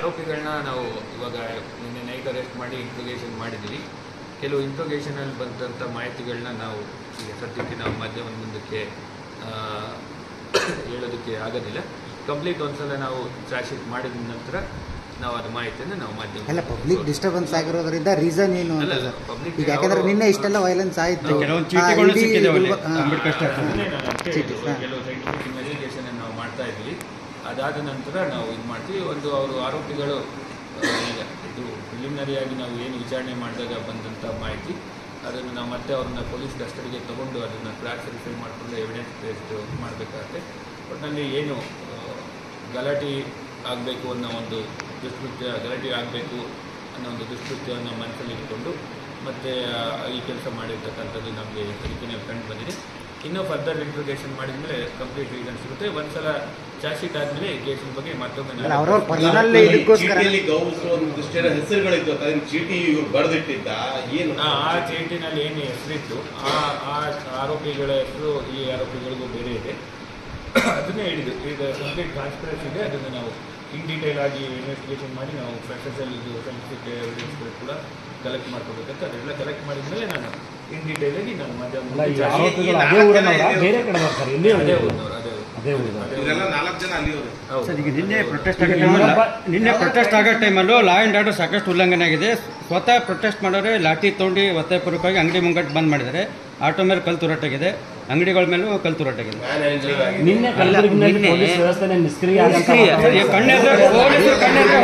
ಆರೋಪಿಗಳನ್ನ ನಾವು ಇವಾಗ ನಿನ್ನೆ ನೈಟ್ ಅರೆಸ್ಟ್ ಮಾಡಿ ಇಂಟ್ರೋಗೇಷನ್ ಮಾಡಿದ್ದೀವಿ ಕೆಲವು ಇಂಟ್ರೋಗೇಷನಲ್ಲಿ ಬಂದಂಥ ಮಾಹಿತಿಗಳನ್ನ ನಾವು ಈಗ ಸದ್ಯಕ್ಕೆ ನಾವು ಮಾಧ್ಯಮದ ಮುಂದಕ್ಕೆ ಆ, ಹೇಳೋದಕ್ಕೆ ಆಗೋದಿಲ್ಲ ಕಂಪ್ಲೀಟ್ ಒಂದ್ಸಲ ನಾವು ಚಾರ್ಜ್ ಶೀಟ್ ಮಾಡಿದ ನಂತರ ನಾವು ಅದು ಮಾಹಿತಿಯನ್ನು ನಾವು ಮಾಧ್ಯಮ ಅಲ್ಲ ಪಬ್ಲಿಕ್ ಡಿಸ್ಟರ್ಬೆನ್ಸ್ ಆಗಿರೋದ್ರಿಂದ ರೀಸನ್ ಏನು ಅಂತ ಅಲ್ಲ, ಸರ್ public ಈಗ ಯಾಕಂದ್ರೆ ಯಾವ- ನಿನ್ನೆ ಇಷ್ಟೆಲ್ಲ ವೈಲೆನ್ಸ್ ಆಯಿತು ಕೆಲವೊಂದು ಚೀಟಿಗಳು ಸಿಕ್ಕಿದೆ ಅಲ್ಲಿ ಅಂಬೇಡ್ಕರ್ ಸ್ಟ್ಯಾಚ್ಯೂ ಅದನ್ನೇ ನಾನು ಅದಕ್ಕೆ ಚೀಟಿ, ಹೇಳಿದ್ದು. ಹಾ. ಕೆಲವು ಸೈಂಟಿಫಿಕ್ ಇನ್ವೆಸ್ಟಿಗೇಷನ್ ನಾವು ಮಾಡ್ತಾ ಇದ್ವಿ ಅದಾದ ನಂತರ ನಾವು ಇದು ಮಾಡ್ತೀವಿ ಒಂದು ಅವರು ಆರೋಪಿಗಳು ಆ, ಈಗ ಇದು ಪ್ರಿಲಿಮಿನರಿಯಾಗಿ ನಾವು ಏನು ವಿಚಾರಣೆ ಮಾಡಿದಾಗ ಬಂದಂಥ ಮಾಹಿತಿ ಅದನ್ನು ನಾವು ಮತ್ತೆ ಅವ್ರನ್ನ ಪೊಲೀಸ್ ಕಸ್ಟಡಿಗೆ ತಗೊಂಡು ಅದನ್ನು ಕ್ಲಾಸ್ ವೆರಿಫೈ ಮಾಡಿಕೊಂಡು ಎವಿಡೆನ್ಸ್ ಬೇಸ್ಡ್ ಮಾಡಬೇಕಾಗತ್ತೆ ಒಟ್ಟಿನಲ್ಲಿ ಏನು ಆ, ಗಲಾಟೆ ಆಗಬೇಕು ಅನ್ನೋ ಒಂದು ದುಷ್ಕೃತ್ಯ ಗಲಾಟೆ ಆಗಬೇಕು ಅನ್ನೋ ಒಂದು ದುಷ್ಕೃತ್ಯವನ್ನು ಮನಸ್ಸಲ್ಲಿ ಇಟ್ಕೊಂಡು ಮತ್ತು ಈ ಕೆಲಸ ಮಾಡಿರ್ತಕ್ಕಂಥದ್ದು ನಮಗೆ ತನಿಖೆಯಲ್ಲಿ ಕಂಡು ಬಂದಿದೆ ಇನ್ನೂ ಫರ್ದರ್ ಇಂಟ್ರೋಗೇಷನ್ ಮಾಡಿದ್ಮೇಲೆ ಕಂಪ್ಲೀಟ್ ರೀಸನ್ ಸಿಗುತ್ತೆ ಒಂದ್ಸಲ ಚಾರ್ಜ್ ಶೀಟ್ ಆದಮೇಲೆ ಈ ಕೇಸಿನ ಬಗ್ಗೆ ಮತ್ತೊಮ್ಮೆ ಅಲ್ಲ ನಾನು- ಅವ್ರವ್ರ ಪರ್ಸನಲ್ ಇದಕ್ಕೋಸ್ಕರ ಚೀಟಿಯಲ್ಲಿ ಗೌಸ್ ಒಂದಿಷ್ಟು ಜನ ಹೆಸರುಗಳಿತ್ತು ಅದನ್ನ ಚೀಟಿ ಇವ್ರು ಬರೆದಿಟ್ಟಿದ್ದ ಏನು ಆ ಆ ಚೀಟಿನಲ್ಲಿ ಏನು ಹೆಸರಿತ್ತು ಆ ಆ ಆರೋಪಿಗಳ ಹೆಸರು ಈ ಆರೋಪಿಗಳಿಗೂ ಬೇರೆ ಇದೆ ಅದನ್ನೇ ಹೇಳಿದ್ದು ಈಗ ಕಂಪ್ಲೀಟ್ ಕಾನ್ಸ್ಪಿರಸಿ ಇದೆ ಅದನ್ನು ನಾವು ಇನ್ ಡೀಟೇಲ್ ಆಗಿ ಇನ್ವೆಸ್ಟಿಗೇಷನ್ ಮಾಡಿ ನಾವು ಫ್ರೆಶರ್ಸಲ್ಲಿ ಇದು ಸೈಂಟಿಫಿಕ್ ಎವಿಡೆನ್ಸ್ಗಳು ಕೂಡ ಕಲೆಕ್ಟ್ ಮಾಡ್ಕೋಬೇಕಂತ ಅದೆಲ್ಲ ಕಲೆಕ್ಟ್ ಮಾಡಿದ್ಮೇಲೆ ನಾನು ಇನ್ ಡೀಟೇಲ್ ಆಗಿ ನಾನು ಅಲ್ಲ ಈ ಮಧ್ಯಾಹ್ನ ಆರೋಪಿಗಳು ಅದೇ ಊರನವರ ಬೇರೆ ಕಡೆ ಬರ್ತಾರೆ ಇಲ್ಲಿ ಅದೇ ಊರಿನವ್ರು, ಅದೇ ಊರು. ಅದೇ ಊರಿನವ್ರು. ಅದೇ ಇವರೆಲ್ಲ ಊರು. ನಾಲ್ಕು ಜನ ಅಲ್ಲಿಯವರು ಹೌದು. ಸರ್ ಈಗ ನಿನ್ನೆ ಪ್ರೊಟೆಸ್ಟ್ ಆಗೋ ಟೈಮಲ್ಲಿ ನಿನ್ನೆ ಪ್ರೊಟೆಸ್ಟ್ ಆಗೋ ಟೈಮಲ್ಲೂ ಲಾ ಆ್ಯಂಡ್ ಆರ್ಡರ್ ಸಾಕಷ್ಟು ಉಲ್ಲಂಘನೆ ಆಗಿದೆ ಸ್ವತಃ ಪ್ರೊಟೆಸ್ಟ್ ಮಾಡೋರೆ ಲಾಠಿ ತೊಗೊಂಡು ಒತ್ತಾಯಪೂರ್ವಕವಾಗಿ ಅಂಗಡಿ ಮುಂಗಟ್ಟು ಬಂದ್ ಮಾಡಿದ್ದಾರೆ ಆಟೋ ಮೇಲೆ ಕಲ್ ತುರಟಾಗಿದೆ ಅಂಗಡಿಗಳ ಮೇಲೂ ಕಲ್ ತುರಟಾಗಿದೆ ನಿನ್ನೆ ಕಲಬುರಗಿನಲ್ಲಿ ಪೊಲೀಸ್ ವ್ಯವಸ್ಥೆ ನಿಷ್ಕ್ರಿಯ ಆಗಂತ ಸರ್, ಈ ಕಣ್ಣೆದುರು ಪೊಲೀಸರು ಕಣ್ಣೆದುರು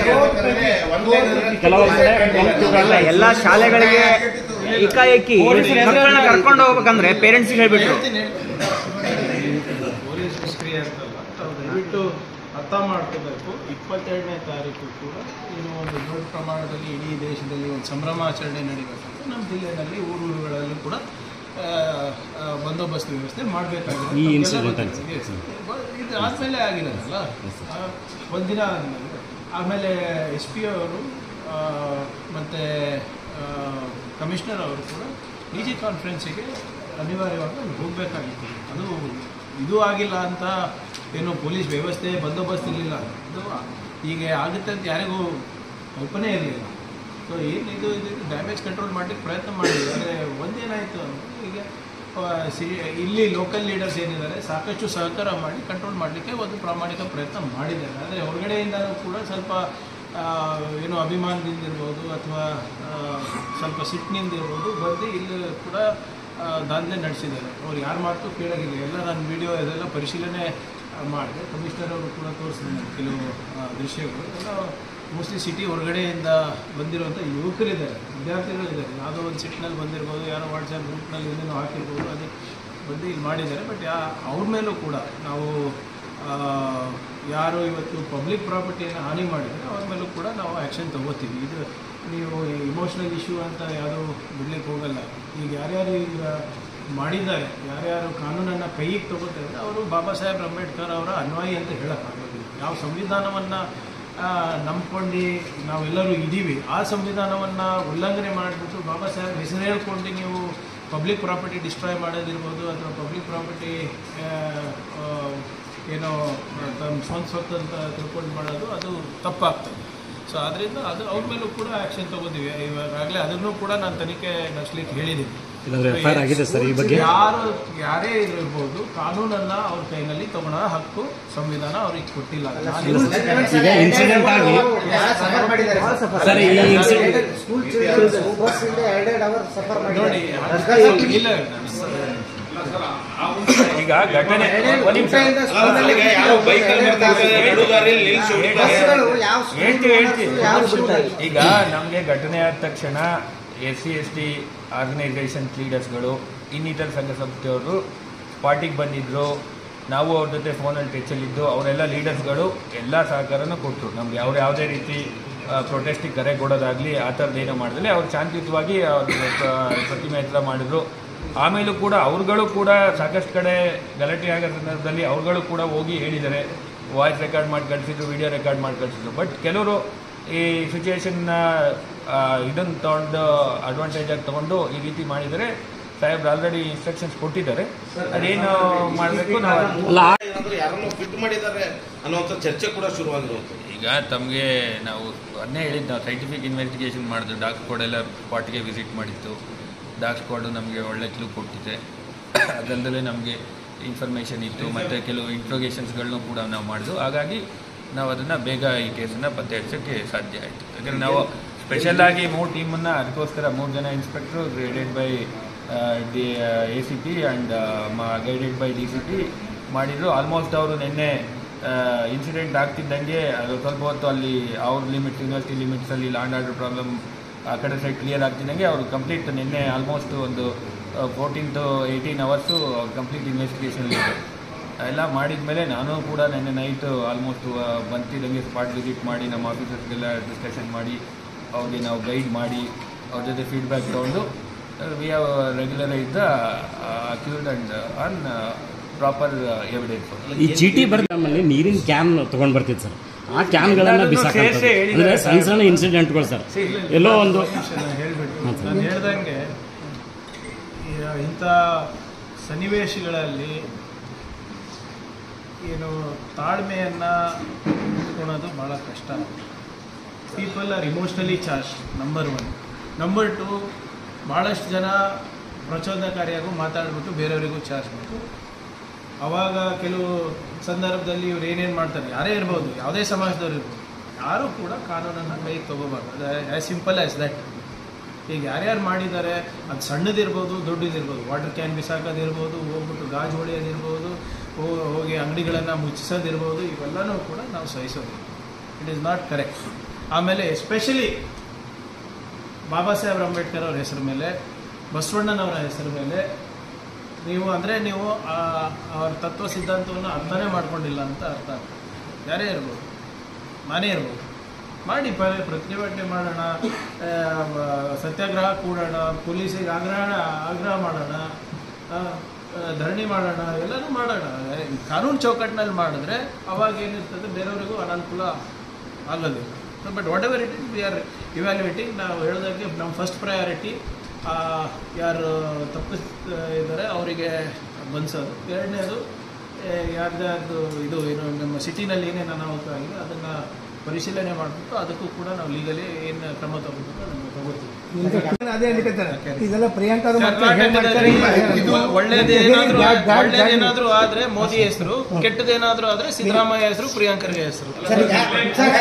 ಕೆಲವು ಕಡೆ ಅಲ್ಲ ಎಲ್ಲ ಶಾಲೆಗಳಿಗೆ ಏಕಾಏಕಿ ಮಕ್ಕಳನ್ನ ಕರ್ಕೊಂಡು ಹೋಗ್ಬೇಕಂದ್ರೆ ಪೇರೆಂಟ್ಸ್ಗೆ ಹೇಳ್ಬಿಟ್ರು ಪೊಲೀಸ್ ನಿಷ್ಕ್ರಿಯ ಅಂತಲ್ಲ ತಾವು ದಯವಿಟ್ಟು ಅರ್ಥ ಮಾಡ್ಕೋಬೇಕು ಇಪ್ಪತ್ತೆರಡನೇ ತಾರೀಕು ಕೂಡ ಏನು ಒಂದು ದೊಡ್ಡ ಪ್ರಮಾಣದಲ್ಲಿ ಇಡೀ ದೇಶದಲ್ಲಿ ಒಂದು ಸಂಭ್ರಮಾಚರಣೆ ನಡೀಬೇಕಂತ ನಮ್ಮ ಜಿಲ್ಲೆಯಲ್ಲಿ ಊರುಗಳಲ್ಲೂ ಕೂಡ ಆ, ಆ, ಬಂದೋಬಸ್ತ್ ವ್ಯವಸ್ಥೆ ಮಾಡಬೇಕಾಗಿದೆ ಈ incident ಅಲ್ಲಿ. ಇದು ಆದಮೇಲೆ ಆಗಿರೋದಲ್ಲ ಆ, ಒಂದಿನ ಆದಮೇಲೆ ಆಮೇಲೆ ಎಸ್ ಪಿ ಅವರು ಆ, ಮತ್ತೆ ಆ, ಕಮಿಷನರ್ ಅವರು ಕೂಡ ಡಿ ಜಿ ಕಾನ್ಫರೆನ್ಸಿಗೆ ಅನಿವಾರ್ಯವಾಗಿ ಅಲ್ಲಿ ಹೋಗಬೇಕಾಗಿತ್ತು ಅದು ಇದು ಆಗಿಲ್ಲ ಅಂತ ಏನು ಪೊಲೀಸ್ ವ್ಯವಸ್ಥೆ ಬಂದೋಬಸ್ತ್ ಇರಲಿಲ್ಲ ಇದು ಹೀಗೆ ಆಗುತ್ತೆ ಅಂತ ಯಾರಿಗೂ ಕಲ್ಪನೆ ಇರಲಿಲ್ಲ ಸೊ ಏನು ಇದು ಇದು ಡ್ಯಾಮೇಜ್ ಕಂಟ್ರೋಲ್ ಮಾಡಲಿಕ್ಕೆ ಪ್ರಯತ್ನ ಮಾಡಿದ್ವಿ ಆದರೆ ಒಂದೇನಾಯಿತು ಅಂದರೆ ಈಗ ಆ, ಸಿ ಇಲ್ಲಿ ಲೋಕಲ್ ಲೀಡರ್ಸ್ ಏನಿದ್ದಾರೆ ಸಾಕಷ್ಟು ಸಹಕಾರ ಮಾಡಿ ಕಂಟ್ರೋಲ್ ಮಾಡಲಿಕ್ಕೆ ಒಂದು ಪ್ರಾಮಾಣಿಕ ಪ್ರಯತ್ನ ಮಾಡಿದ್ದಾರೆ ಆದರೆ ಹೊರಗಡೆಯಿಂದನೂ ಕೂಡ ಸ್ವಲ್ಪ ಆ, ಏನು ಅಭಿಮಾನದಿಂದ ಇರ್ಬೋದು ಅಥವಾ ಆ, ಸ್ವಲ್ಪ ಸಿಟ್ಟಿನಿಂದ ಇರ್ಬೋದು ಬಂದು ಇಲ್ಲಿ ಕೂಡ ಆ, ದಾಂಧಲೆ ನಡೆಸಿದ್ದಾರೆ ಅವ್ರು ಯಾರ ಮಾತು ಕೇಳೋದಿಲ್ಲ ಎಲ್ಲ ನಾನು ವಿಡಿಯೋ ಇದೆಲ್ಲ ಪರಿಶೀಲನೆ ಮಾಡಿದೆ ಕಮಿಷನರ್ ಅವರು ಕೂಡ ತೋರಿಸಿದ್ರು ನನಗೆ ಕೆಲವು ಆ, ದೃಶ್ಯಗಳು ಎಲ್ಲ ಮೋಸ್ಟ್ಲಿ ಸಿಟಿ ಹೊರಗಡೆಯಿಂದ ಬಂದಿರುವಂಥ ಯುವಕರಿದ್ದಾರೆ ವಿದ್ಯಾರ್ಥಿಗಳಿದ್ದಾರೆ ಯಾವುದೋ ಒಂದು ಸಿಟ್ನಲ್ಲಿ ಬಂದಿರ್ಬೋದು ಯಾರೋ ವಾಟ್ಸಪ್ ಗ್ರೂಪ್ನಲ್ಲಿ ಏನೇನೋ ಹಾಕಿರ್ಬೋದು ಅದು ಬಂದು ಇಲ್ಲಿ ಮಾಡಿದ್ದಾರೆ ಬಟ್ ಯಾ ಅವ್ರ ಮೇಲೂ ಕೂಡ ನಾವು ಆ, ಯಾರು ಇವತ್ತು ಪಬ್ಲಿಕ್ ಪ್ರಾಪರ್ಟಿಯನ್ನು ಹಾನಿ ಮಾಡಿದರೆ ಅವ್ರ ಮೇಲೂ ಕೂಡ ನಾವು ಆ್ಯಕ್ಷನ್ ತಗೋತೀವಿ ಇದು ನೀವು ಇಮೋಷ್ನಲ್ ಇಶ್ಯೂ ಅಂತ ಯಾವುದೂ ಬಿಡ್ಲಿಕ್ಕೆ ಹೋಗಲ್ಲ ಈಗ ಯಾರ್ಯಾರು ಈಗ ಮಾಡಿದ್ದಾರೆ ಯಾರ್ಯಾರು ಕಾನೂನನ್ನು ಕೈಗೆ ತಗೋತಾರೆ ಅವರು ಬಾಬಾ ಸಾಹೇಬ್ ಅಂಬೇಡ್ಕರ್ ಅವರ ಅನ್ವಯಿ ಅಂತ ಹೇಳೋಕ್ಕಾಗೋದಿಲ್ಲ ಯಾವ ಸಂವಿಧಾನವನ್ನು ನಂಬ್ಕೊಂಡು ನಾವೆಲ್ಲರೂ ಇದ್ದೀವಿ ಆ ಸಂವಿಧಾನವನ್ನು ಉಲ್ಲಂಘನೆ ಮಾಡಿಬಿಟ್ಟು ಬಾಬಾ ಸಾಹೇಬ್ ಹೆಸರು ಹೇಳ್ಕೊಂಡು ನೀವು ಪಬ್ಲಿಕ್ ಪ್ರಾಪರ್ಟಿ ಡಿಸ್ಟ್ರಾಯ್ ಮಾಡೋದಿರ್ಬೋದು ಅಥವಾ ಪಬ್ಲಿಕ್ ಪ್ರಾಪರ್ಟಿ ಏನೋ ತಮ್ಮ ಸ್ವಂತ ಸ್ವತ್ತು ಅಂತ ತಿಳ್ಕೊಂಡು ಮಾಡೋದು ಅದು ತಪ್ಪಾಗ್ತದೆ ಸೊ ಅದರಿಂದ ಅದು ಅವ್ರ ಮೇಲೂ ಕೂಡ ಆ್ಯಕ್ಷನ್ ತಗೋತೀವಿ ಇವಾಗಲೇ ಅದನ್ನು ಕೂಡ ನಾನು ತನಿಖೆ ನಡೆಸ್ಲಿಕ್ಕೆ ಹೇಳಿದ್ದೀನಿ ಇಲ್ಲಾಂದ್ರೆ FIR ಆಗಿದೆ ಸರ್ ಈ ಬಗ್ಗೆ? ಯಾರು ಯಾರೇ ಇರ್ಬೋದು ಕಾನೂನನ್ನ ಅವ್ರ ಕೈನಲ್ಲಿ ತಗೊಳ್ಳೋ ಹಕ್ಕು ಸಂವಿಧಾನ ಅವ್ರಿಗೆ ಕೊಟ್ಟಿಲ್ಲ ನಾನು ಈಗ ಇನ್ಸಿಡೆಂಟ್ ಆಗಿ ಸಫರ್ ಮಾಡಿದ್ದಾರೆ ಸರ್ ಈ ಇನ್ಸಿಡೆಂಟ್ ಸ್ಕೂಲ್ ಚಿಲ್ಡ್ರನ್ಸ್ ಬಸ್ ಇಂದ ಎರಡೆರಡು ಅವರ್ ಸಫರ್ ನೋಡಿ ಮಾಡಿದ್ದಾರೆ ಇಲ್ಲ ಈಗ ಘಟನೆ ಒಂದ್ ನಿಮಿಷ. ಅಲ್ಲಿಗೆ ಯಾರೋ ಬೈಕಲ್ಲಿ ಬರ್ತಾರೆ ನಡುದಾರಿಯಲ್ಲಿ ನಿಲ್ಸಿ ಹೊಡಿತಾರೆ ಬಸ್ಗಳು ಯಾವ ಸ್ಕೂಲ್ ಹೇಳ್ತೀವಿ ಹೇಳ್ತೀವಿ ಯಾವ ಬಿಡ್ತಾ ಇಲ್ಲ. ಈಗ ನಮಗೆ ಘಟನೆ ಆದ ತಕ್ಷಣ S C S T organisation ಲೀಡರ್ಸ್ಗಳು ಇನ್ನಿತರ ಸಂಘ ಸಂಸ್ಥೆಯವರು ಸ್ಪಾಟಿಗೆ ಬಂದಿದ್ರು ನಾವು ಅವ್ರ ಜೊತೆ ಫೋನಲ್ಲಿ ಟಚಲ್ಲಿದ್ದು ಅವರೆಲ್ಲ ಲೀಡರ್ಸ್ಗಳು ಎಲ್ಲ ಸಹಕಾರನೂ ಕೊಟ್ಟರು ನಮ್ಗೆ ಅವ್ರು ಯಾವುದೇ ರೀತಿ ಪ್ರೊಟೆಸ್ಟಿಗೆ ಕರೆ ಕೊಡೋದಾಗಲಿ ಆ ಥರದ್ದು ಏನೋ ಮಾಡಿದ್ರೆ ಅವ್ರು ಶಾಂತಿಯುತವಾಗಿ ಅವ್ರ ಪ್ರ- ಪ್ರತಿಮೆ ಹತ್ರ ಮಾಡಿದ್ರು ಆಮೇಲೂ ಕೂಡ ಅವ್ರುಗಳು ಕೂಡ ಸಾಕಷ್ಟು ಕಡೆ ಗಲಾಟೆ ಆಗೋ ಸಂದರ್ಭದಲ್ಲಿ ಅವ್ರುಗಳು ಕೂಡ ಹೋಗಿ ಹೇಳಿದ್ದಾರೆ ವಾಯ್ಸ್ ರೆಕಾರ್ಡ್ ಮಾಡಿ ಕಳಿಸಿದ್ರು ವಿಡಿಯೋ ರೆಕಾರ್ಡ್ ಮಾಡಿ ಕಳಿಸಿದ್ರು ಬಟ್ ಕೆಲವರು ಈ ಸಿಚುವೇಶನ್ನ ಇದನ್ನು ತೊಗೊಂಡು ಅಡ್ವಾಂಟೇಜ್ ಆಗಿ ತೊಗೊಂಡು ಈ ರೀತಿ ಮಾಡಿದರೆ ಸಾಹೇಬ್ರು ಆಲ್ರೆಡಿ ಇನ್ಸ್ಟ್ರಕ್ಷನ್ಸ್ ಕೊಟ್ಟಿದ್ದಾರೆ ಅದೇನು ಮಾಡಬೇಕು ನಾವು ಅದು- ಅಲ್ಲ ಆ- ಏನಾದ್ರೂ ಯಾರನ್ನೋ ಫಿಟ್ ಮಾಡಿದ್ದಾರೆ ಅನ್ನುವಂಥ ಚರ್ಚೆ ಕೂಡ ಶುರುವಾಗಿರುವಂಥದ್ದು ಈಗ ತಮಗೆ ನಾವು ಅದನ್ನೇ ಹೇಳಿದ್ದು ನಾವು ಸೈಂಟಿಫಿಕ್ ಇನ್ವೆಸ್ಟಿಗೇಷನ್ ಮಾಡಿದ್ದು ಡಾಕ್ ಸ್ಕ್ವಾಡ್ ಎಲ್ಲ ಸ್ಪಾಟ್ಗೆ ವಿಸಿಟ್ ಮಾಡಿತ್ತು ಡಾಕ್ ಸ್ಕ್ವಾಡು ನಮಗೆ ಒಳ್ಳೆ ಕ್ಲೂ ಕೊಟ್ಟಿದೆ ಅದಲ್ಲದೆ ನಮಗೆ ಇನ್ಫಾರ್ಮೇಷನ್ ಇತ್ತು ಮತ್ತು ಕೆಲವು ಇಂಟ್ರೋಗೇಷನ್ಸ್ಗಳನ್ನೂ ಕೂಡ ನಾವು ಮಾಡಿದ್ವು ಹಾಗಾಗಿ ನಾವು ಅದನ್ನು ಬೇಗ ಈ ಕೇಸನ್ನು ಪತ್ತೆ ಹಚ್ಚೋಕ್ಕೆ ಸಾಧ್ಯ ಆಯಿತು ಯಾಕಂದರೆ ನಾವು ಸ್ಪೆಷಲ್ ಆಗಿ ಮೂರು ಟೀಮನ್ನು ಅದಕ್ಕೋಸ್ಕರ ಮೂರು ಜನ ಇನ್ಸ್ಪೆಕ್ಟ್ರು guided by D A C P and guided by D C P ಮಾಡಿದ್ರು ಆಲ್ಮೋಸ್ಟ್ ಅವರು ನಿನ್ನೆ ಇನ್ಸಿಡೆಂಟ್ ಆಗ್ತಿದ್ದಂಗೆ ಅದು ಸ್ವಲ್ಪ ಹೊತ್ತು ಅಲ್ಲಿ ಅವ್ರ ಲಿಮಿಟ್ಸ್ ಯೂನಿವರ್ಸಿಟಿ ಲಿಮಿಟ್ಸಲ್ಲಿ ಲ್ಯಾಂಡ್ ಆರ್ಡರ್ ಪ್ರಾಬ್ಲಮ್ ಆ ಕಡೆ ಸೈಡ್ ಕ್ಲಿಯರ್ ಆಗ್ತಿದ್ದಂಗೆ ಅವರು ಕಂಪ್ಲೀಟ್ ನಿನ್ನೆ ಆಲ್ಮೋಸ್ಟ್ ಒಂದು fourteen to eighteen hours complete investigation ಇದೆ ಎಲ್ಲ ಮಾಡಿದ ಮೇಲೆ ನಾನು ಕೂಡ ನಿನ್ನೆ ನೈಟ್ ಆಲ್ಮೋಸ್ಟ್ ಬಂತಿದ್ದಂಗೆ ಸ್ಪಾಟ್ ವಿಸಿಟ್ ಮಾಡಿ ನಮ್ಮ ಆಫೀಸರ್ಸ್ಗೆಲ್ಲ ಡಿಸ್ಕಷನ್ ಮಾಡಿ ಅವ್ರಿಗೆ ನಾವು ಗೈಡ್ ಮಾಡಿ ಅವ್ರ ಜೊತೆ ಫೀಡ್ಬ್ಯಾಕ್ ತೊಗೊಂಡು we have regularise the accused and on proper evidence ಈ ಚೀಟಿ ಬರೆದ ನಮ್ಮಲ್ಲಿ ನೀರಿನ ಕ್ಯಾನ್ ತಗೊಂಡ್ ಬರ್ತಿತ್ತು ಸರ್ ಆ ಕ್ಯಾನ್ಗಳನ್ನ ಎಲ್ಲದನ್ನೂ ಬಿಸಾಕ ಸೇರ್ಸೇ ಹೇಳಿದ್ದಾರೆ ಅಂದ್ರೆ ಸಣ್ಣ ಸಣ್ಣ ಇನ್ಸಿಡೆಂಟ್ಗಳು ಸರ್ ಎಲ್ಲೋ ಒಂದು ನಾನು ಹೇಳ್ಬಿಟ್ಟು ಹಾಂ ಸರ್. ನಾನು ಹೇಳ್ದಂಗೆ ಈ- ಇಂಥ ಸನ್ನಿವೇಶಗಳಲ್ಲಿ ಏನು ತಾಳ್ಮೆಯನ್ನು ಇಟ್ಕೊಳೋದು ಭಾಳ ಕಷ್ಟ people are emotionally charge number one number two ಭಾಳಷ್ಟು ಜನ ಪ್ರಚೋದನಕಾರಿಯಾಗೂ ಮಾತಾಡ್ಬಿಟ್ಟು ಬೇರೆಯವರಿಗೂ ಚಾರ್ಜ್ ಮಾಡ್ತು ಅವಾಗ ಕೆಲವು ಸಂದರ್ಭದಲ್ಲಿ ಇವ್ರು ಏನೇನು ಮಾಡ್ತಾರೆ ಯಾರೇ ಇರ್ಬೋದು ಯಾವುದೇ ಸಮಾಜದವ್ರು ಇರ್ಬೋದು ಯಾರೂ ಕೂಡ ಕಾನೂನನ್ನು ಕೈಗೆ ತಗೋಬಾರ್ದು ಅದು ಆ್ಯಸ್ ಸಿಂಪಲ್ ಆ್ಯಸ್ ದಟ್ ಈಗ ಯಾರ್ಯಾರು ಮಾಡಿದ್ದಾರೆ ಅದು ಸಣ್ಣದಿರ್ಬೋದು ದೊಡ್ಡದಿರ್ಬೋದು ವಾಟರ್ ಕ್ಯಾನ್ ಬಿಸಾಕೋದಿರ್ಬೋದು ಹೋಗ್ಬಿಟ್ಟು ಗಾಜು ಹೊಡೆಯೋದಿರ್ಬೋದು ಹೋ- ಹೋಗಿ ಅಂಗಡಿಗಳನ್ನು ಮುಚ್ಚಿಸೋದಿರ್ಬೋದು ಇವೆಲ್ಲನೂ ಕೂಡ ನಾವು ಸಹಿಸೋದು ಇಟ್ ಈಸ್ ನಾಟ್ ಕರೆಕ್ಟ್ ಆಮೇಲೆ ಎಸ್ಪೆಷಲಿ ಬಾಬಾ ಸಾಹೇಬ್ ಅಂಬೇಡ್ಕರ್ ಅವ್ರ ಹೆಸರು ಮೇಲೆ ಬಸವಣ್ಣನವರ ಹೆಸರು ಮೇಲೆ ನೀವು ಅಂದರೆ ನೀವು ಆ- ಅವ್ರ ತತ್ವ ಸಿದ್ಧಾಂತವನ್ನು ಅರ್ಥನೇ ಮಾಡ್ಕೊಂಡಿಲ್ಲ ಅಂತ ಅರ್ಥ ಆಗ್ತದೆ ಯಾರೇ ಇರ್ಬೋದು ನಾನೇ ಇರ್ಬೋದು ಮಾಡಿ ಪ ಪ್ರತಿಭಟನೆ ಮಾಡೋಣ ಆ, ವ- ಸತ್ಯಾಗ್ರಹ ಕೂಡೋಣ ಪೊಲೀಸಿಗೆ ಆಗ್ರಹ ಆಗ್ರಹ ಮಾಡೋಣ ಆ, ಆ, ಧರಣಿ ಮಾಡೋಣ ಎಲ್ಲನೂ ಮಾಡೋಣ ಈ ಕಾನೂನು ಚೌಕಟ್ಟಿನಲ್ಲಿ ಮಾಡಿದ್ರೆ ಅವಾಗ ಏನಿರ್ತದೆ ಬೇರೆಯವರಿಗೂ ಅನಾನುಕೂಲ ಆಗೋದಿಲ್ಲ but whatever it is we are evaluating ನಾವು ಹೇಳಿದಾಗೆ ನಮ್ಮ ಫಸ್ಟ್ ಪ್ರಯಾರಿಟಿ ಯಾರು ತಪ್ಪಿಸ್ತಿದ್ದಾರೆ ಅವರಿಗೆ ಬಂಧಿಸೋದು ಎರಡನೇದು ಯಾರ್ದಾರ್ದು ಇದು ಏನು ನಮ್ಮ ಸಿಟಿನಲ್ಲಿ ಏನೇನು ಅನಾಹುತ ಆಗಿದೆ ಅದನ್ನು ಪರಿಶೀಲನೆ ಮಾಡಿಬಿಟ್ಟು ಅದಕ್ಕೂ ಕೂಡ ನಾವು ಲೀಗಲಿ ಏನು ಕ್ರಮ ತಗೋಬೇಕು ಅದನ್ನು ತಗೋತೀವಿ ಅದೇ ಹೇಳಿಕತ್ತಾರೆ ಇದೆಲ್ಲ ಪ್ರಿಯಾಂಕಾ ಅವ್ರು ಮತ್ತೆ ಹೇಳ್ ಕರ್ನಾಟಕದಲ್ಲಿ ಮಾಡ್ತಾರೆ. ಇದು ಒಳ್ಳೇದೇನಾದ್ರೂ ಗಾಡ್- ಗಾಡ್- ಗಾಡ್- ಒಳ್ಳೇದೇನಾದ್ರೂ ಆದ್ರೆ ಮೋದಿ ಹೆಸರು ಕೆಟ್ಟದೇನಾದ್ರೂ ಆದ್ರೆ ಸಿದ್ದರಾಮಯ್ಯ ಹೆಸರು ಪ್ರಿಯಾಂಕರ್ಗೆ ಹೆಸರು ಸರ್, ಸರ್,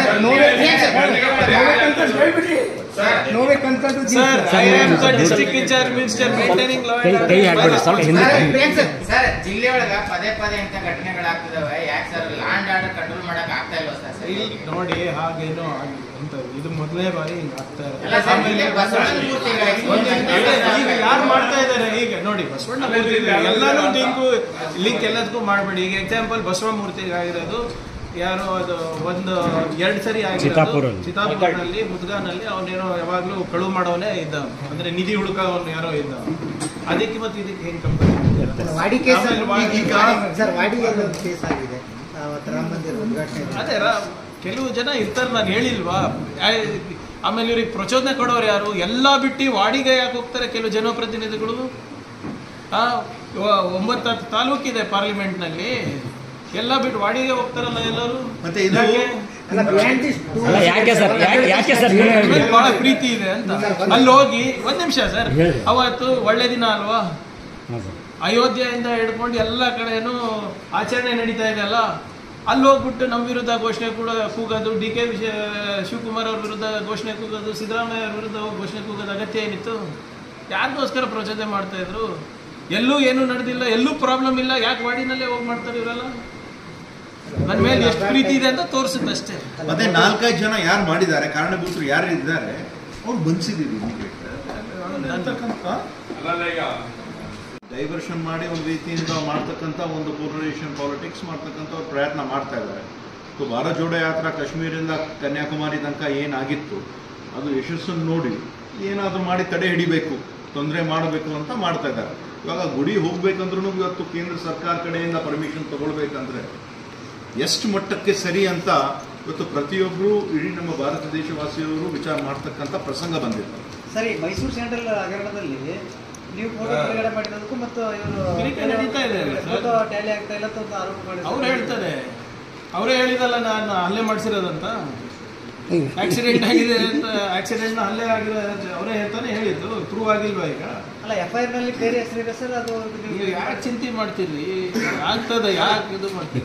ನೋಡ್ಬೇಕಂತ ಹೇಳ್ಬಿಡಿ ನೋಡ್ಬೇಕಂತ sir I am the district in charge minister maintaining law ಕೈ ಕೈ ಹಾಕ್ಬೇಡಿ ಸ್ವಲ್ಪ ಹಿಂದೆ ಸರ್ ಜಿಲ್ಲೆ ಒಳಗ ಪದೇ ಪದೇ ಇಂಥ ಘಟನೆಗಳಾಗ್ತಿದಾವೆ ಯಾಕೆ ಸರ್ ಲ್ಯಾಂಡ್ ಆರ್ಡರ್ ಕಂಟ್ರೋಲ್ ಮಾಡಕ್ ಆಗ್ತಾ ಇಲ್ವಾ ಸರ್ ಸರಿ ಇಲ್ಲಿ ನೋಡಿ ಹಾಗೇನೋ ಆಗಿಲ್ಲ ಅಂತ ಇದು ಮೊದಲನೇ ಬಾರಿ ಹಿಂಗ್ ಆಗ್ತಾ ಅಲ್ಲ ಸರ್, ಆಮೇಲೆ ಇಲ್ಲಿ ಬಸವಣ್ಣನ ಮೂರ್ತಿಗಳಿಗೆ ಒಂದೇ- ಅಲ್ಲ, ಈಗ ಯಾರು ಮಾಡ್ತಾ ಇದ್ದಾರೆ ಈಗ ನೋಡಿ ಬಸವಣ್ಣ ಮೂರ್ತಿ ಎಲ್ಲಾನು ಲಿಂಕು ಲಿಂಕ್ ಎಲ್ಲದಕ್ಕೂ ಮಾಡಬೇಡಿ ಈಗ ಎಕ್ಸಾಂಪಲ್ ಬಸವ ಮೂರ್ತಿಗೆ ಆಗಿರೋದು ಯಾರು ಅದು ಒಂದು ಎರಡು ಸರಿ ಆಗಿರೋದು ಚಿತ್ತಾಪುರಲ್ಲಿ. ಚಿತ್ತಾಪುರಲ್ಲಿ ಮುದ್ಗಾನಲ್ಲಿ ಅವನೇನೋ ಯಾವಾಗ್ಲೂ ಕಳು ಮಾಡೋನೇ ಇದ್ದ ಅಂದ್ರೆ ನಿಧಿ ಹುಡುಕ ಅವನು ಯಾರೋ ಇದ್ದ ಅದಕ್ಕೆ ಮತ್ತೆ ಇದಕ್ಕೆ ಹೆಂಗ್ ಕಂಪೇರ್ ವಾಡಿ ಕೇಸ್ ಆಮೇಲೆ ವಾ- ಈಗ ಸರ್ ವಾಡಿಯಲ್ಲಿ ಒಂದು ಕೇಸ್ ಆಗಿದೆ ಅವತ್ತು ರಾಮ ಮಂದಿರ ಉದ್ಘಾಟನೆ ಅದೇ ರಾ- ಕೆಲವು ಜನ ಇರ್ತಾರೆ ನಾನು ಹೇಳಿಲ್ವಾ ಆ- ಆಮೇಲೆ ಇವ್ರಿಗೆ ಪ್ರಚೋದನೆ ಕೊಡೋರು ಯಾರು ಎಲ್ಲ ಬಿಟ್ಟು ವಾಡಿಗೆ ಯಾಕೆ ಹೋಗ್ತಾರೆ ಕೆಲವು ಜನಪ್ರತಿನಿಧಿಗಳು ಆ ಇವ- ಒಂಬತ್ತು ಹತ್ತು ತಾಲೂಕಿದೆ ಪಾರ್ಲಿಮೆಂಟ್ನಲ್ಲಿ ಎಲ್ಲ ಬಿಟ್ಟು ವಾಡಿಗೆ ಹೋಗ್ತಾರಲ್ಲ ಎಲ್ಲರೂ ಮತ್ತೆ ಇದು ಯಾಕೆ? ಅಲ್ಲ behind this two- ಅಲ್ಲ ಯಾಕೆ ಸರ್ ಯಾಕೆ ಯಾಕೆ ಸರ್ ನೀವು ಇವ್ರ ಮೇಲೆ ಹೇಳ್ಬಿಡಿ. ಬಹಳ ಪ್ರೀತಿ ಇದೆ ಅಂತ ಅಲ್ಲಿ ಹೋಗಿ ಒಂದ್ ನಿಮಿಷ ಸರ್ ಹೇಳಿ. ಅವತ್ತು ಒಳ್ಳೆ ದಿನ ಅಲ್ವಾ ಹಾಂ ಸರ್ ಅಯೋಧ್ಯೆಯಿಂದ ಹಿಡ್ಕೊಂಡು ಎಲ್ಲ ಕಡೆನೂ ಆಚರಣೆ ನಡೀತಾ ಇದೆ ಅಲ್ಲ ಅಲ್ಲಿ ಹೋಗ್ಬಿಟ್ಟು ನಮ್ಮ ವಿರುದ್ಧ ಘೋಷಣೆ ಕೂಡ ಕೂಗೋದು ಡಿ ಕೆ ಶಿವಕುಮಾರ್ ಅವ್ರ ವಿರುದ್ಧ ಘೋಷಣೆ ಕೂಗೋದು ಸಿದ್ದರಾಮಯ್ಯ ಅವ್ರ ವಿರುದ್ಧ ಹೋಗಿ ಘೋಷಣೆ ಕೂಗೋದು ಅಗತ್ಯ ಏನಿತ್ತು ಯಾರಿಗೋಸ್ಕರ ಪ್ರಚೋದನೆ ಮಾಡ್ತಾ ಇದ್ರು ಎಲ್ಲೂ ಏನೂ ನಡೆದಿಲ್ಲ ಎಲ್ಲೂ ಪ್ರಾಬ್ಲಮ್ ಇಲ್ಲ ಯಾಕೆ ವಾಡಿನಲ್ಲೇ ಹೋಗಿ ಮಾಡ್ತಾರೆ ಇವರೆಲ್ಲ ನನ್ನ ಮೇಲೆ ಎಷ್ಟು ಪ್ರೀತಿ ಇದೆ ಅಂತ ತೋರಿಸುತ್ತೆ ಅಷ್ಟೇ ಮತ್ತೆ ನಾಲ್ಕೈದು ಜನ ಯಾರು ಮಾಡಿದ್ದಾರೆ ಕಾರಣಭೂತರು ಯಾರು ಇದ್ದಾರೆ ಅವ್ರು ಬಂಧಿಸಿದೀವಿ ಡೈವರ್ಷನ್ ಮಾಡಿ ಒಂದು ರೀತಿಯಿಂದ ಮಾಡ್ತಕ್ಕಂಥ ಒಂದು ಪೋಲರೈಸೇಷನ್ ಪಾಲಿಟಿಕ್ಸ್ ಮಾಡ್ತಕ್ಕಂಥ ಅವ್ರು ಪ್ರಯತ್ನ ಮಾಡ್ತಾ ಇದ್ದಾರೆ ಸೊ ಭಾರತ್ ಜೋಡೋ ಯಾತ್ರಾ ಕಾಶ್ಮೀರಿಂದ ಕನ್ಯಾಕುಮಾರಿ ತನಕ ಏನಾಗಿತ್ತು ಅದು ಯಶಸ್ಸನ್ನು ನೋಡಿ ಏನಾದರೂ ಮಾಡಿ ತಡೆ ಹಿಡಿಬೇಕು ತೊಂದರೆ ಮಾಡಬೇಕು ಅಂತ ಮಾಡ್ತಾ ಇದ್ದಾರೆ ಇವಾಗ ಗುಡಿ ಹೋಗ್ಬೇಕಂದ್ರೂ ಇವತ್ತು ಕೇಂದ್ರ ಸರ್ಕಾರ ಕಡೆಯಿಂದ ಪರ್ಮಿಷನ್ ತಗೊಳ್ಬೇಕಂದ್ರೆ ಎಷ್ಟು ಮಟ್ಟಕ್ಕೆ ಸರಿ ಅಂತ ಇವತ್ತು ಪ್ರತಿಯೊಬ್ಬರು ಇಡೀ ನಮ್ಮ ಭಾರತ ದೇಶವಾಸಿಯವರು ವಿಚಾರ ಮಾಡ್ತಕ್ಕಂಥ ಪ್ರಸಂಗ ಬಂದಿದೆ ಸರಿ ಮೈಸೂರು ಸೆಂಟ್ರಲ್ ಹಗರಣದಲ್ಲಿ ನೀವು ಫೋಟೋ ಬಿಡುಗಡೆ ಮಾಡಿರೋದಕ್ಕೂ ಮತ್ತು ಇವರು ತನಿಖೆ ನಡೀತಾ ಇದೆ ಅಲ್ಲ ಸರ್? ಫೋಟೋ ಟ್ಯಾಲಿ ಆಗ್ತಾ ಇಲ್ಲ ಅಂತ ಒಂದು ಆರೋಪ ಮಾಡಿದ್ರು ಅವ್ರು ಹೇಳ್ತಾರೆ ಅವರೇ ಹೇಳಿದಲ್ಲ ನಾನು ಹಲ್ಲೆ ಮಾಡಿಸಿರೋದಂತ ಆಕ್ಸಿಡೆಂಟ್ ಆಗಿದೆ ಅಂತ ಆಕ್ಸಿಡೆಂಟ್ ಹಲ್ಲೆ ಆಗಿರೋ ಅವರೇ ಹೇಳ್ತಾನೆ ಹೇಳಿದ್ದು ಪ್ರೂವ್ ಆಗಿಲ್ವಾ ಈಗ ಅಲ್ಲ ಎಫ್ ಐ ಆರ್ ನಲ್ಲಿ ಬೇರೆ ಹೆಸರಿದೆ ಸರ್ ಅದು ನೀವು ಯಾಕೆ ಚಿಂತೆ ಮಾಡ್ತೀರಿ ಆಗ್ತದೆ ಯಾಕೆ ಇದು ಮಾಡ್ತೀರಿ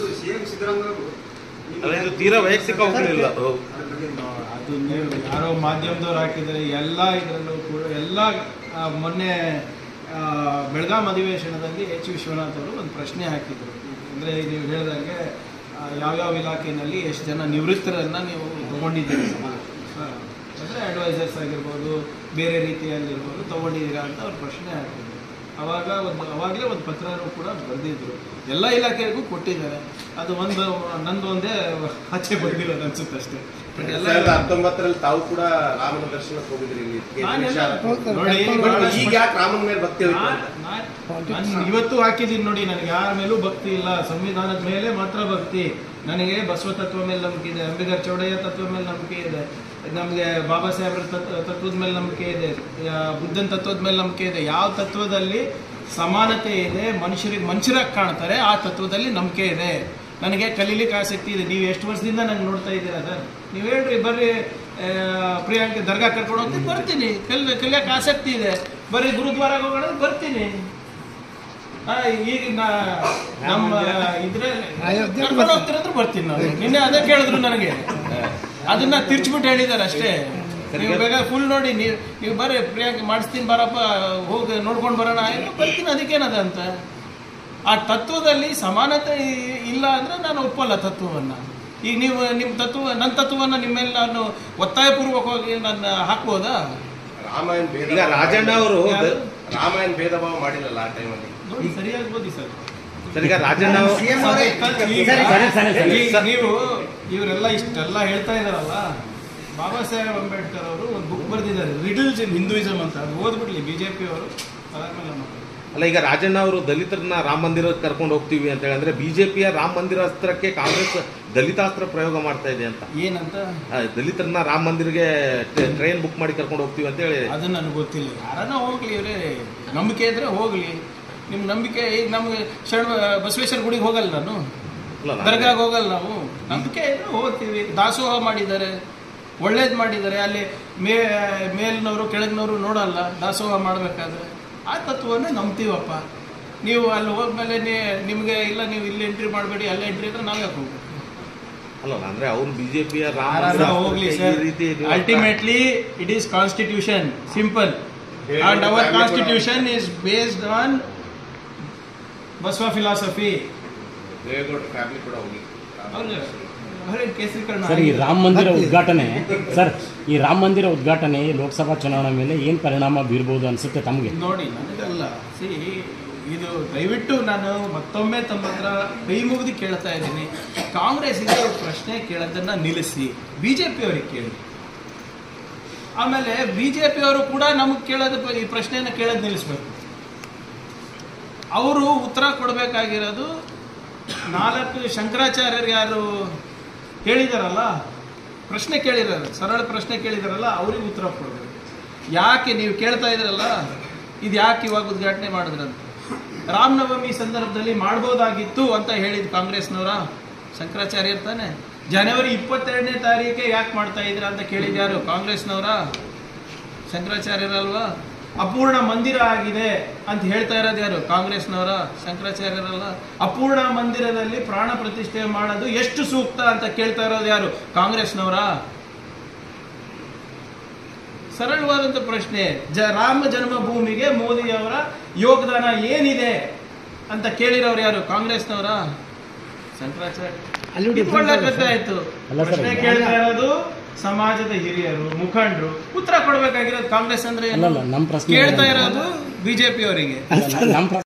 ಅಲ್ಲ, ಇದು ತೀರಾ ವೈಯಕ್ತಿಕ ಹೋಗ್ಲಿಲ್ಲ ಅದು ನೀವು ಯಾರೋ ಮಾಧ್ಯಮದವ್ರು ಹಾಕಿದರೆ ಎಲ್ಲ ಇದರಲ್ಲೂ ಕೂಡ ಎಲ್ಲ ಆ, ಮೊನ್ನೆ ಆ, ಬೆಳಗಾಂ ಅಧಿವೇಶನದಲ್ಲಿ ಎಚ್ ವಿಶ್ವನಾಥ್ ಅವರು ಒಂದು ಪ್ರಶ್ನೆ ಹಾಕಿದರು ಅಂದರೆ ನೀವು ಹೇಳಿದಾಗೆ ಆ, ಯಾವ್ಯಾವ ಇಲಾಖೆಯಲ್ಲಿ ಎಷ್ಟು ಜನ ನಿವೃತ್ತರನ್ನು ನೀವು ತಗೊಂಡಿದ್ದೀರಿ ಅಂದರೆ ಅಡ್ವೈಸರ್ಸ್ ಆಗಿರ್ಬೋದು ಬೇರೆ ರೀತಿಯಲ್ಲಿರ್ಬೋದು ತಗೊಂಡಿದ್ದೀರಾ ಅಂತ ಅವ್ರು ಪ್ರಶ್ನೆ ಹಾಕಿದ್ರು ಅವಾಗ ಒಂದು ಅವಾಗಲೇ ಒಂದು ಪತ್ರನೂ ಕೂಡ ಬರೆದಿದ್ರು ಎಲ್ಲ ಇಲಾಖೆಗೂ ಕೊಟ್ಟಿದ್ದಾರೆ ಅದು ಒಂದು ನಂದು ಒಂದೇ ಆಚೆ ಬಂದಿರೋದು ಅನ್ಸುತ್ತೆ ಅಷ್ಟೇ ಎರಡ್ ಎಲ್ಲ ಸಾವಿರದ ಹತ್ತೊಂಬತ್ತರಲ್ಲಿ ತಾವು ಕೂಡ ರಾಮನ ದರ್ಶನಕ್ಕೆ ಹೋಗಿದ್ರಿ ಇಲ್ಲಿ ನಾನೆಲ್ಲ ಕೇಂದ್ರ ನೋಡಿ, ಬಟ್ ಈಗ ಯಾಕೆ ರಾಮನ ಮೇಲೆ ಭಕ್ತಿ ಹೋಯ್ತು ನಾನ್- ಅಂತ? ನಾನ್- ನಾನು ಇವತ್ತು ಹಾಕಿದ್ದೀನಿ ನೋಡಿ ನನಗೆ ಯಾರ ಮೇಲೂ ಭಕ್ತಿ ಇಲ್ಲ ಸಂವಿಧಾನದ ಮೇಲೆ ಮಾತ್ರ ಭಕ್ತಿ ನನಗೆ ಬಸವ ತತ್ವ ಮೇಲೆ ನಂಬಿಕೆ ಇದೆ ಅಂಬೇಡ್ಕರ್ ಚೌಡಯ್ಯ ತತ್ವ ಮೇಲೆ ನಂಬಿಕೆ ಇದೆ ನಮಗೆ ಬಾಬಾ ಸಾಹೇಬ್ರ ತತ್ವ ತತ್ವದ ಮೇಲೆ ನಂಬಿಕೆ ಇದೆ ಯಾ- ಬುದ್ಧನ ತತ್ವದ ಮೇಲೆ ನಂಬಿಕೆ ಇದೆ ಯಾವ ತತ್ವದಲ್ಲಿ ಸಮಾನತೆ ಇದೆ ಮನುಷ್ಯರಿಗೆ ಮನುಷ್ಯರಾಗಿ ಕಾಣ್ತಾರೆ ಆ ತತ್ವದಲ್ಲಿ ನಂಬಿಕೆ ಇದೆ ನನಗೆ ಕಲೀಲಿಕ್ಕೆ ಆಸಕ್ತಿ ಇದೆ ನೀವು ಎಷ್ಟು ವರ್ಷದಿಂದ ನಂಗೆ ನೋಡ್ತಾ ಇದ್ದೀರಾ ಸರ್ ನೀವು ಹೇಳ್ರಿ ಬರ್ರಿ ಆ, ಪ್ರಿಯಾಂಕ ದರ್ಗಾ ಕರ್ಕೊಂಡು ಹೋಗ್ತೀನಿ ಬರ್ತೀನಿ ಕಲ್ ಕಲಿಯಕ್ಕೆ ಆಸಕ್ತಿ ಇದೆ ಬರ್ರಿ ಗುರುದ್ವಾರಕ್ಕೆ ಹೋಗೋಣ ಬರ್ತೀನಿ ಆ, ಈಗ ನಾ- ನಮ್ಮ ಇದ್ರೆ ಕರ್ಕೊಂಡು ಹೋಗ್ತೀರಂದ್ರೆ ಬರ್ತೀನಿ ನಾನು ನಿನ್ನೆ ಅದೇ ಕೇಳಿದ್ರು ನನಗೆ ಅದನ್ನ ತಿರ್ಚ್ಬಿಟ್ಟು ಹೇಳಿದ್ದಾರೆ ಅಷ್ಟೇ ನೀವು ಬೇಗ ಫುಲ್ ನೋಡಿ ನೀವು ನೀವು ಬರ್ರಿ ಪ್ರಿಯಾಂಕ ಮಾಡಿಸ್ತೀನಿ ಬರಪ್ಪ ಹೋಗಿ ನೋಡ್ಕೊಂಡು ಬರೋಣ ಆಯ್ತು ಬರ್ತೀನಿ ಅದಕ್ಕೇನದ ಅಂತ ಆ ತತ್ವದಲ್ಲಿ ಸಮಾನತೆ ಇ- ಇಲ್ಲ ಅಂದ್ರೆ ನಾನು ಒಪ್ಪಲ್ಲ ತತ್ವವನ್ನ ಈಗ ನೀವು ನಿಮ್ಮ ತತ್ವ ನನ್ನ ತತ್ವವನ್ನ ನಿಮ್ಮ ಮೇಲೆ ನಾನು ಒತ್ತಾಯಪೂರ್ವಕವಾಗಿ ನಾನು ಹಾಕ್ಬೋದಾ ರಾಮಾಯಣ ಭೇದ ಈಗ ರಾಜಣ್ಣ ಅವರು ಯಾರು? ರಾಮಾಯಣ ಭೇದ ಭಾವ ಮಾಡಿಲ್ಲಲ್ಲ ಆ ಟೈಮಲ್ಲಿ ನೋಡಿ ಸರಿಯಾಗಿ ಓದಿ ಸರ್ ಸರ್ ಈಗ ರಾಜಣ್ಣ ಅವರು ಸಿಎಂ ಅವರೇ ಈಗ ಸರಿ, ಸರಿ, ಸರಿ. ಈಗ ನೀವು ಇವರೆಲ್ಲ ಇಷ್ಟೆಲ್ಲ ಹೇಳ್ತಾ ಇದಾರಲ್ಲ ಬಾಬಾ ಸಾಹೇಬ್ ಅಂಬೇಡ್ಕರ್ ಅವರು ಒಂದು ಬುಕ್ ಬರೆದಿದ್ದಾರೆ ರಿಡಲ್ಸ್ ಇನ್ ಹಿಂದೂಯಿಸಮ್ ಅಂತ ಅದು ಓದ್ಬಿಡ್ಲಿ ಬಿಜೆಪಿ ಅವರು ಅದಾದ್ಮೇಲೆ ಮಾತಾಡೋಣ. ಅಲ್ಲ ಈಗ ರಾಜಣ್ಣ ಅವರು ದಲಿತರನ್ನ ರಾಮ ಮಂದಿರಕ್ಕೆ ಕರ್ಕೊಂಡು ಹೋಗ್ತೀವಿ ಅಂತ ಹೇಳಿದ್ರೆ ಬಿಜೆಪಿಯ ರಾಮ ಮಂದಿರ ಅಸ್ತ್ರಕ್ಕೆ ಕಾಂಗ್ರೆಸ್ ದಲಿತಾಸ್ತ್ರ ಪ್ರಯೋಗ ಮಾಡ್ತಾ ಇದೆ ಅಂತ ಏನಂತ ಆ, ದಲಿತರನ್ನ ರಾಮ ಮಂದಿರ್ಗೆ ಟ್ರೈನ್ ಬುಕ್ ಮಾಡಿ ಕರ್ಕೊಂಡು ಹೋಗ್ತೀವಿ ಅಂತ ಹೇಳಿ ಅದು ನನಗೆ ಗೊತ್ತಿಲ್ಲ ಯಾರನ್ನ ಹೋಗ್ಲಿ ಇವರೇ ನಂಬಿಕೆ ಇದ್ರೆ ಹೋಗ್ಲಿ ನಿಮ್ ನಂಬಿಕೆ ಈಗ ನಮ್ಗೆ ಶರಣ ಬಸವೇಶ್ವರ ಗುಡಿಗೆ ಹೋಗಲ್ಲ ನಾನು ಅಲ್ಲ, ನಾನು- ದರ್ಗಾಗೆ ಹೋಗಲ್ಲ ನಾವು ನಂಬಿಕೆ ಇದ್ರೆ ಹೋಗ್ತೀವಿ ದಾಸೋಹ ಮಾಡಿದ್ದಾರೆ ಒಳ್ಳೇದು ಮಾಡಿದ್ದಾರೆ ಅಲ್ಲಿ ಮೇ ಮೇಲಿನವರು ಕೆಳಗಿನವರು ನೋಡಲ್ಲ ದಾಸೋಹ ಮಾಡಬೇಕಾದ್ರೆ ಆ ತತ್ವವನ್ನೇ ನಂಬ್ತೀವಪ್ಪ ನೀವು ಅಲ್ಲಿ ಹೋದ್ಮೇಲೆ ನೀ- ನಿಮ್ಗೆ ಇಲ್ಲ ನೀವು ಇಲ್ಲಿ ಎಂಟ್ರಿ ಮಾಡಬೇಡಿ ಅಲ್ಲಿ ಎಂಟ್ರಿ ಇದ್ರೆ ನಾವೇ ಹೋಗ್ಬೇಕು ಅಲ್ಲ ಅಂದ್ರೆ ಅವ್ರು ಬಿಜೆಪಿಯ ರಾಮ ಯಾರಾದ್ರೂ ಮಂದಿರ ಹೋಗ್ಲಿ ಅಸ್ತ್ರಕ್ಕೆ ಸರ್ ಈ ರೀತಿ ನೀವು- ultimately it is constitution simple and our constitution is based on Basava philosophy Deve Gowda family ಕೂಡ ಹೋಗಿ ಅವ್ರಿಗೆ ಕೇಸರೀಕರಣ ಸರ್ ಈ ಆಗಿದೆ. ರಾಮ ಮಂದಿರ ಉದ್ಘಾಟನೆ ಸರ್ ಈ ರಾಮ ಮಂದಿರ ಉದ್ಘಾಟನೆ ಲೋಕಸಭಾ ಚುನಾವಣೆ ಮೇಲೆ ಏನು ಪರಿಣಾಮ ಬೀರ್ಬೋದು ಅನ್ಸುತ್ತೆ ತಮಗೆ ನೋಡಿ ನನಗಲ್ಲ ಸಿ ಇದು ದಯವಿಟ್ಟು ನಾನು ಮತ್ತೊಮ್ಮೆ ತಮ್ಮ ಹತ್ರ ಕೈ ಮುಗಿದು ಕೇಳ್ತಾ ಇದ್ದೀನಿ ಕಾಂಗ್ರೆಸ್ಸಿಗೆ ಪ್ರಶ್ನೆ ಕೇಳೋದನ್ನ ನಿಲ್ಲಿಸಿ ಬಿ ಜೆ ಅವರಿಗೆ ಕೇಳಿ ಆಮೇಲೆ ಬಿ ಜೆ ಅವರು ಕೂಡ ನಮಗೆ ಕೇಳೋದು ಈ ಪ್ರಶ್ನೆಯನ್ನು ಕೇಳೋದು ನಿಲ್ಲಿಸ್ಬೇಕು ಅವರು ಉತ್ತರ ಕೊಡಬೇಕಾಗಿರೋದು ನಾಲ್ಕು ಶಂಕರಾಚಾರ್ಯರು ಯಾರು ಹೇಳಿದಾರಲ್ಲ ಪ್ರಶ್ನೆ ಕೇಳಿದಾರೆ ಸರಳ ಪ್ರಶ್ನೆ ಕೇಳಿದಾರಲ್ಲ ಅವ್ರಿಗೆ ಉತ್ತರ ಕೊಡಬೇಕು ಯಾಕೆ ನೀವು ಕೇಳ್ತಾ ಇದ್ರಲ್ಲ ಇದು ಯಾಕೆ ಇವಾಗ ಉದ್ಘಾಟನೆ ಮಾಡಿದ್ರಂತ ರಾಮನವಮಿ ಸಂದರ್ಭದಲ್ಲಿ ಮಾಡ್ಬೋದಾಗಿತ್ತು ಅಂತ ಹೇಳಿದ್ ಕಾಂಗ್ರೆಸ್ನವರ ಶಂಕರಾಚಾರ್ಯರು ತಾನೆ ಜನವರಿ ಇಪ್ಪತ್ತೆರಡನೇ ತಾರೀಕೆ ಯಾಕೆ ಮಾಡ್ತಾ ಇದ್ರ ಅಂತ ಕೇಳಿದ್ಯಾರು ಕಾಂಗ್ರೆಸ್ನವರ ಶಂಕರಾಚಾರ್ಯರಲ್ವಾ ಅಪೂರ್ಣ ಮಂದಿರ ಆಗಿದೆ ಅಂತ ಹೇಳ್ತಾ ಇರೋದು ಯಾರು ಕಾಂಗ್ರೆಸ್ನವರ ಶಂಕರಾಚಾರ್ಯರಲ್ಲ ಅಪೂರ್ಣ ಮಂದಿರದಲ್ಲಿ ಪ್ರಾಣ ಪ್ರತಿಷ್ಠೆ ಮಾಡೋದು ಎಷ್ಟು ಸೂಕ್ತ ಅಂತ ಕೇಳ್ತಾ ಇರೋದು ಯಾರು ಕಾಂಗ್ರೆಸ್ನವರ ಸರಳವಾದಂಥ ಪ್ರಶ್ನೆ ಜ ರಾಮ ಜನ್ಮಭೂಮಿಗೆ ಮೋದಿಯವರ ಯೋಗದಾನ ಏನಿದೆ ಅಂತ ಕೇಳಿರೋರು ಯಾರು ಕಾಂಗ್ರೆಸ್ನವರ ಶಂಕರಾಚಾರ್ಯ ಅಲ್ಲೂ ಇದು ಒಳ್ಳೆ ಕಥೆ ಆಯ್ತು ಅಲ್ಲ ಸರ್, ಪ್ರಶ್ನೆ ಕೇಳ್ತಾ ಇರೋದು ಸಮಾಜದ ಹಿರಿಯರು ಮುಖಂಡರು ಉತ್ತರ ಕೊಡ್ಬೇಕಾಗಿರೋದು ಕಾಂಗ್ರೆಸ್ ಅಂದ್ರೆ ಏನು? ಅಲ್ಲಲ್ಲ ನಮ್ಮ ಪ್ರಶ್ನೆ ಕೇಳ್ತಾ ಇರೋದು ಬಿಜೆಪಿ ಅವರಿಗೆ ನಮ್ಮ